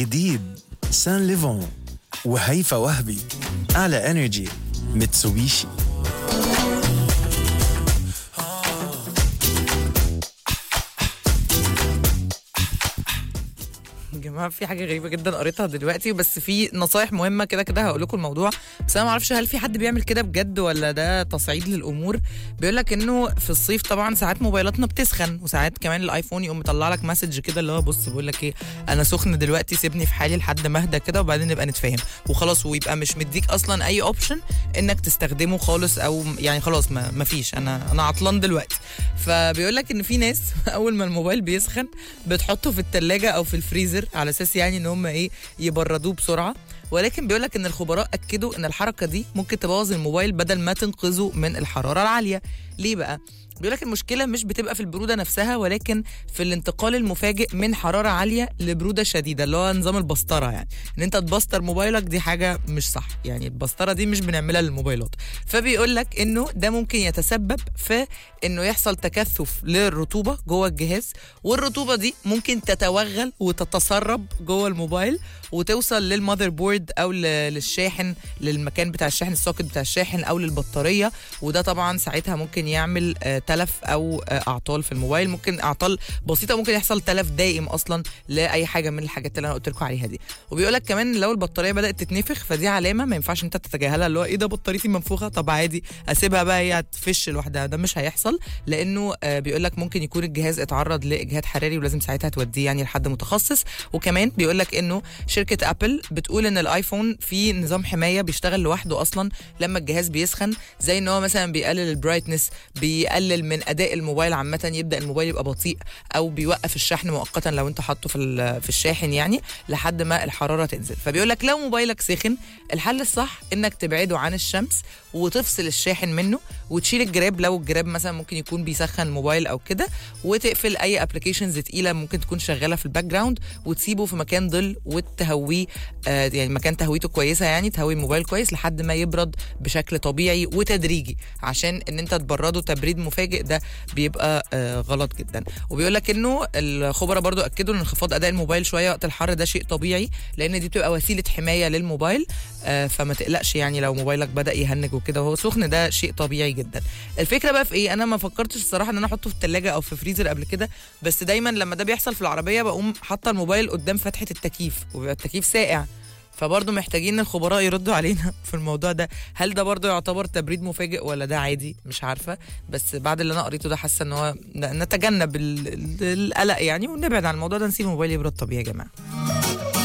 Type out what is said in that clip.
جديد سان ليفون وهيفا وهبي على انرجي ميتسوبيشي يا جماعه في حاجه غريبه جدا قريتها دلوقتي بس في نصايح مهمه كده كده هقول لكم الموضوع بس انا ما اعرفش هل في حد بيعمل كده بجد ولا ده تصعيد للامور بيقول لك انه في الصيف طبعا ساعات موبايلاتنا بتسخن وساعات كمان الايفون يقوم مطلع لك مسج كده اللي هو بص بيقول لك ايه انا سخن دلوقتي سيبني في حالي لحد ما اهدى كده وبعدين نبقى نتفاهم وخلاص ويبقى مش مديك اصلا اي اوبشن انك تستخدمه خالص او يعني خلاص ما, ما فيش انا انا عطلان دلوقتي فبيقول لك ان في ناس اول ما الموبايل بيسخن بتحطه في الثلاجه او في الفريزر على اساس يعني ان هم ايه يبردوه بسرعه ولكن بيقول لك ان الخبراء اكدوا ان الحركه دي ممكن تبوظ الموبايل بدل ما تنقذه من الحراره العاليه ليه بقى بيقول لك المشكله مش بتبقى في البروده نفسها ولكن في الانتقال المفاجئ من حراره عاليه لبروده شديده اللي هو نظام البسطره يعني ان انت تبسطر موبايلك دي حاجه مش صح يعني البسطره دي مش بنعملها للموبايلات فبيقول لك انه ده ممكن يتسبب في انه يحصل تكثف للرطوبه جوه الجهاز والرطوبه دي ممكن تتوغل وتتسرب جوه الموبايل وتوصل للمذر بورد او ل- للشاحن للمكان بتاع الشاحن السوكت بتاع الشاحن او للبطاريه وده طبعا ساعتها ممكن يعمل آه، تلف او آه، اعطال في الموبايل ممكن اعطال بسيطه ممكن يحصل تلف دائم اصلا لاي حاجه من الحاجات اللي انا قلت لكم عليها دي وبيقول لك كمان لو البطاريه بدات تتنفخ فدي علامه ما ينفعش انت تتجاهلها اللي هو ايه ده بطاريتي منفوخه طب عادي اسيبها بقى هي تفش لوحدها ده مش هيحصل لانه آه، بيقول لك ممكن يكون الجهاز اتعرض لاجهاد حراري ولازم ساعتها توديه يعني لحد متخصص وكمان بيقول لك انه شركه ابل بتقول ان الايفون فيه نظام حمايه بيشتغل لوحده اصلا لما الجهاز بيسخن زي ان هو مثلا بيقلل البرايتنس بيقلل من اداء الموبايل عامه يبدا الموبايل يبقى بطيء او بيوقف الشحن مؤقتا لو انت حاطه في ال- في الشاحن يعني لحد ما الحراره تنزل فبيقول لك لو موبايلك سخن الحل الصح انك تبعده عن الشمس وتفصل الشاحن منه وتشيل الجراب لو الجراب مثلا ممكن يكون بيسخن الموبايل او كده وتقفل اي ابلكيشنز تقيله ممكن تكون شغاله في الباك جراوند وتسيبه في مكان ظل وتهويه آه يعني مكان تهويته كويسه يعني تهوي الموبايل كويس لحد ما يبرد بشكل طبيعي وتدريجي عشان ان انت تبرده تبريد مفاجئ ده بيبقى آه غلط جدا وبيقول لك انه الخبراء برضو اكدوا ان انخفاض اداء الموبايل شويه وقت الحر ده شيء طبيعي لان دي بتبقى وسيله حمايه للموبايل آه فما تقلقش يعني لو موبايلك بدا يهنج وكده وهو سخن ده شيء طبيعي جدا الفكره بقى في ايه انا ما فكرتش الصراحه ان انا احطه في الثلاجه او في فريزر قبل كده بس دايما لما ده بيحصل في العربيه بقوم حاطه الموبايل قدام فتحه التكييف وبيبقى التكييف ساقع فبرضه محتاجين الخبراء يردوا علينا في الموضوع ده هل ده برضه يعتبر تبريد مفاجئ ولا ده عادي مش عارفه بس بعد اللي انا قريته ده حاسه ان هو ن- نتجنب ال- ال- القلق يعني ونبعد عن الموضوع ده نسيب الموبايل يبرد طبيعي يا جماعه